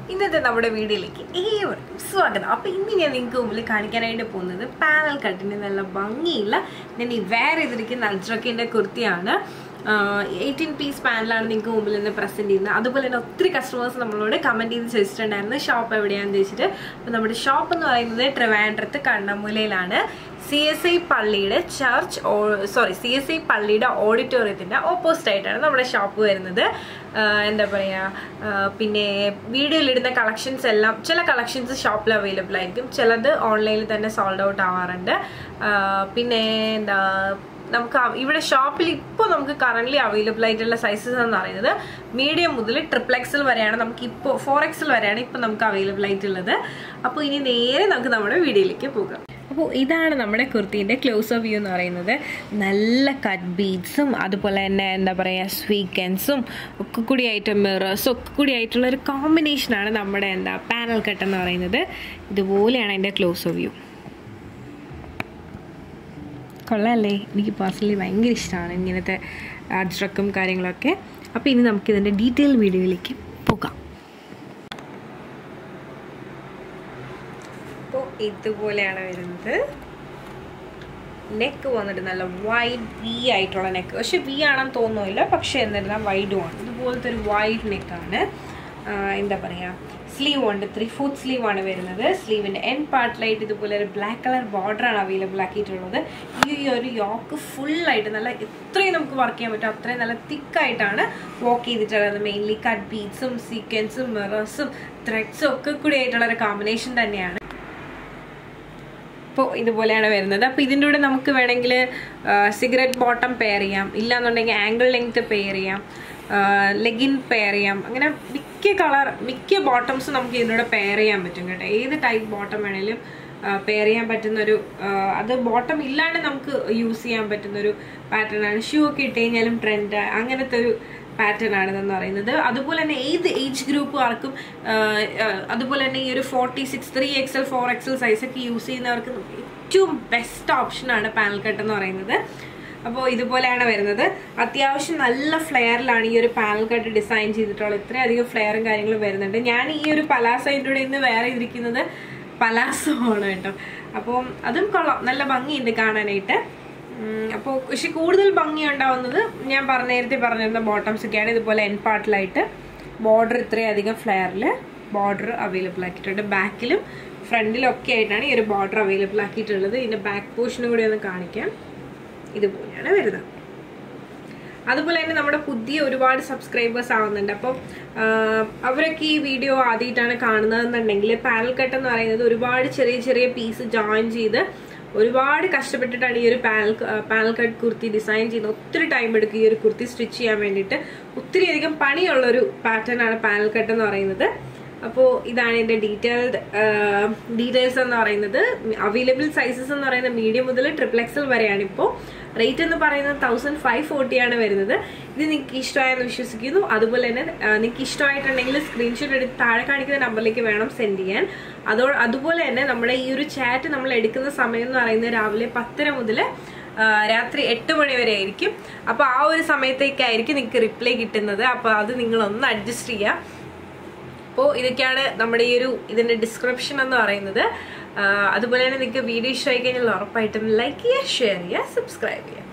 ഇന്നത്തെ നമ്മുടെ വീഡിയോയിലേക്ക് ഏവർക്കും സ്വാഗതം അപ്പോൾ ഇന്ന് ഞാൻ നിങ്ങൾക്ക് മുമ്പിൽ കാണിക്കാനായിട്ട് പോകുന്നത് പാനൽ കട്ടിന് നല്ല ഭംഗിയുള്ള ഞാൻ ഈ വെയർ ചെയ്തിരിക്കുന്ന അജ്രക്കിൻ്റെ കുർത്തിയാണ് എയ്റ്റീൻ പീസ് പാനലാണ് നിങ്ങൾക്ക് മുമ്പിൽ നിന്ന് പ്രസൻറ്റ് ചെയ്യുന്നത് അതുപോലെ തന്നെ ഒത്തിരി കസ്റ്റമേഴ്സ് നമ്മളോട് കമൻറ്റ് ചെയ്ത് ചോദിച്ചിട്ടുണ്ടായിരുന്നു ഷോപ്പ് എവിടെയാണെന്ന് ചോദിച്ചിട്ട് അപ്പോൾ നമ്മുടെ ഷോപ്പ് എന്ന് പറയുന്നത് ട്രിവാൻഡ്രത്ത് കണ്ണമൂലയിലാണ് സി എസ് ഐ പള്ളിയുടെ church sorry C S I പള്ളിയുടെ ഓഡിറ്റോറിയത്തിൻ്റെ ഓപ്പോസിറ്റ് ആയിട്ടാണ് നമ്മുടെ ഷോപ്പ് വരുന്നത് ആഹ് എന്താ പറയുക പിന്നെ വീഡിയോയിലിടുന്ന കളക്ഷൻസ് എല്ലാം ചില കളക്ഷൻസ് ഷോപ്പിൽ അവൈലബിൾ ആയിരിക്കും ചിലത് ഓൺലൈനിൽ തന്നെ സോൾഡ് ഔട്ട് ആവാറുണ്ട് ആഹ് പിന്നെ എന്താ നമുക്ക് അവ- ഇവിടെ ഷോപ്പിൽ ഇപ്പോൾ നമുക്ക് കറന്റ് അവൈലബിൾ ആയിട്ടുള്ള സൈസസ് എന്ന് പറയുന്നത് മീഡിയം മുതൽ ട്രിപ്പിൾ എക്സൽ വരെയാണ് നമുക്ക് ഇപ്പോൾ ഫോർ എക്സൽ വരെയാണ് ഇപ്പോൾ നമുക്ക് അവൈലബിൾ ആയിട്ടുള്ളത് അപ്പോൾ ഇനി നേരെ നമുക്ക് നമ്മുടെ വീഡിയോയിലേക്ക് പോകാം അപ്പോൾ ഇതാണ് നമ്മുടെ കുർത്തീൻ്റെ ക്ലോസ് വ്യൂ എന്ന് പറയുന്നത് നല്ല കട്ട് ബീഡ്സും അതുപോലെ തന്നെ എന്താ പറയുക സ്വീക്കൻസും ഒക്കെ കൂടി ആയിട്ട് മിറേഴ്സും ഒക്കെ കൂടി ആയിട്ടുള്ള ഒരു കോമ്പിനേഷനാണ് നമ്മുടെ എന്താ പാനൽ കട്ട് എന്ന് പറയുന്നത് ഇതുപോലെയാണ് അതിൻ്റെ ക്ലോസ് വ്യൂ കൊള്ളാമല്ലേ എനിക്ക് പേഴ്സണലി ഭയങ്കര ഇഷ്ടമാണ് ഇങ്ങനത്തെ അജ്രക്കും കാര്യങ്ങളൊക്കെ അപ്പോൾ ഇനി നമുക്കിതിൻ്റെ ഡീറ്റെയിൽ വീഡിയോയിലേക്ക് പോകാം അപ്പോൾ ഇതുപോലെയാണ് വരുന്നത് നെക്ക് വന്നിട്ട് നല്ല വൈഡ് വി ആയിട്ടുള്ള നെക്ക് പക്ഷെ വി ആണെന്ന് തോന്നുന്നില്ല പക്ഷെ എന്നിരുന്നാൽ വൈഡും ആണ് ഇതുപോലത്തെ ഒരു വൈഡ് നെക്കാണ് എന്താ പറയുക സ്ലീവ് ഉണ്ട് ത്രീ ഫോർത്ത് സ്ലീവ് ആണ് വരുന്നത് സ്ലീവിൻ്റെ എൻ പാർട്ടിലായിട്ട് ഇതുപോലെ ഒരു ബ്ലാക്ക് കളർ ബോർഡറാണ് അവൈലബിൾ ആക്കിയിട്ടുള്ളത് ഈ ഒരു യോക്ക് ഫുള്ളായിട്ട് നല്ല എത്രയും നമുക്ക് വർക്ക് ചെയ്യാൻ പറ്റും അത്രയും നല്ല തിക്കായിട്ടാണ് വർക്ക് ചെയ്തിട്ടുള്ളത് മെയിൻലി കട്ട് ബീഡ്സും സീക്വൻസും മിറേഴ്സും ത്രെഡ്സും ഒക്കെ കൂടി ആയിട്ടുള്ള ഒരു കോമ്പിനേഷൻ തന്നെയാണ് ഇപ്പോൾ ഇതുപോലെയാണ് വരുന്നത് അപ്പോൾ ഇതിൻ്റെ കൂടെ നമുക്ക് വേണമെങ്കിൽ സിഗരറ്റ് ബോട്ടം പെയർ ചെയ്യാം ഇല്ലാന്നുണ്ടെങ്കിൽ ആംഗിൾ ലെങ്ത് പെയർ ചെയ്യാം ലെഗിൻ പെയർ ചെയ്യാം അങ്ങനെ മിക്ക കളർ മിക്ക ബോട്ടംസ് നമുക്ക് ഇതിനൂടെ പെയർ ചെയ്യാൻ പറ്റും കേട്ടോ ഏത് ടൈപ്പ് ബോട്ടം വേണേലും പെയർ ചെയ്യാൻ പറ്റുന്നൊരു അത് ബോട്ടം ഇല്ലാണ്ട് നമുക്ക് യൂസ് ചെയ്യാൻ പറ്റുന്നൊരു പാറ്റേൺ ആണ് ഷൂ ഒക്കെ ഇട്ട് കഴിഞ്ഞാലും ട്രെൻഡ് അങ്ങനത്തെ ഒരു പാറ്റേൺ ആണെന്ന് പറയുന്നത് അതുപോലെ തന്നെ ഏത് ഏജ് ഗ്രൂപ്പുകാർക്കും അതുപോലെ തന്നെ ഈ ഒരു forty six three XL four XL സൈസൊക്കെ യൂസ് ചെയ്യുന്നവർക്ക് ഏറ്റവും ബെസ്റ്റ് ഓപ്ഷനാണ് പാനൽ കട്ട് എന്ന് പറയുന്നത് അപ്പോൾ ഇതുപോലെയാണ് വരുന്നത് അത്യാവശ്യം നല്ല ഫ്ലെയറിലാണ് ഈ ഒരു പാനൽ കട്ട് ഡിസൈൻ ചെയ്തിട്ടുള്ളത് ഇത്രയധികം ഫ്ലെയറും കാര്യങ്ങളും വരുന്നുണ്ട് ഞാൻ ഈ ഒരു പലാസൈൻ്റെ കൂടെ ഇന്ന് വേറെ ചെയ്തിരിക്കുന്നത് പലാസോ ആണ് കേട്ടോ അപ്പോൾ അതും കൊള്ളാം നല്ല ഭംഗിയുണ്ട് കാണാനായിട്ട് അപ്പോൾ പക്ഷെ കൂടുതൽ ഭംഗി ഉണ്ടാവുന്നത് ഞാൻ പറഞ്ഞ നേരത്തെ പറഞ്ഞിരുന്ന ബോട്ടംസ് ഒക്കെയാണ് ഇതുപോലെ എൻ പാർട്ടിലായിട്ട് ബോർഡർ ഇത്രയധികം ഫ്ലെയറിൽ ബോർഡർ അവൈലബിൾ ആക്കിയിട്ടുണ്ട് ബാക്കിലും ഫ്രണ്ടിലും ഒക്കെ ആയിട്ടാണ് ഈ ഒരു ബോർഡർ അവൈലബിൾ ആക്കിയിട്ടുള്ളത് ഇതിൻ്റെ ബാക്ക് പോർഷനും കൂടി ഒന്ന് കാണിക്കാം ഇതുപോലെയാണ് വരുന്നത് അതുപോലെ തന്നെ നമ്മുടെ പുതിയ ഒരുപാട് സബ്സ്ക്രൈബേഴ്സ് ആവുന്നുണ്ട് അപ്പോൾ അവരൊക്കെ ഈ വീഡിയോ ആദ്യമായിട്ടാണ് കാണുന്നതെന്നുണ്ടെങ്കിൽ പാനൽ കട്ട് എന്ന് പറയുന്നത് ഒരുപാട് ചെറിയ ചെറിയ പീസ് ജോയിൻ ചെയ്ത് ഒരുപാട് കഷ്ടപ്പെട്ടിട്ടാണ് ഈ ഒരു panel panel cut kurti design ചെയ്യുന്നത് ഒത്തിരി ടൈം എടുക്കും ഈ ഒരു കുർത്തി സ്റ്റിച്ച് ചെയ്യാൻ വേണ്ടിയിട്ട് ഒത്തിരി അധികം പണിയുള്ളൊരു പാറ്റേൺ ആണ് പാനൽ കട്ട് എന്ന് പറയുന്നത് അപ്പോൾ ഇതാണ് എൻ്റെ ഡീറ്റെയിൽഡ് ഡീറ്റെയിൽസ് എന്ന് പറയുന്നത് അവൈലബിൾ സൈസസ് എന്ന് പറയുന്നത് മീഡിയം മുതൽ ട്രിപ്പിൾ എക്സൽ വരെയാണ് ഇപ്പോൾ റേറ്റ് എന്ന് പറയുന്നത് തൗസൻഡ് ഫൈവ് ഫോർട്ടി ആണ് വരുന്നത് ഇത് നിങ്ങൾക്ക് ഇഷ്ടമായെന്ന് വിശ്വസിക്കുന്നു അതുപോലെ തന്നെ നിങ്ങൾക്ക് ഇഷ്ടമായിട്ടുണ്ടെങ്കിൽ സ്ക്രീൻഷോട്ട് എടുത്ത് താഴെ കാണിക്കുന്ന നമ്പറിലേക്ക് വേണം സെൻഡ് ചെയ്യാൻ അതോ അതുപോലെ തന്നെ നമ്മുടെ ഈ ഒരു ചാറ്റ് നമ്മൾ എടുക്കുന്ന സമയം എന്ന് പറയുന്നത് രാവിലെ പത്തര മുതൽ രാത്രി എട്ട് മണി വരെ ആയിരിക്കും അപ്പോൾ ആ ഒരു സമയത്തേക്കായിരിക്കും നിങ്ങൾക്ക് റിപ്ലൈ കിട്ടുന്നത് അപ്പോൾ അത് നിങ്ങളൊന്ന് അഡ്ജസ്റ്റ് ചെയ്യുക അപ്പോൾ ഇതൊക്കെയാണ് നമ്മുടെ ഈ ഒരു ഇതിൻ്റെ ഡിസ്ക്രിപ്ഷൻ എന്ന് പറയുന്നത് അതുപോലെ തന്നെ നിങ്ങൾക്ക് വീഡിയോ ഇഷ്ടമായി കഴിഞ്ഞാൽ ഉറപ്പായിട്ടും ലൈക്ക് ചെയ്യുക ഷെയർ ചെയ്യുക സബ്സ്ക്രൈബ് ചെയ്യുക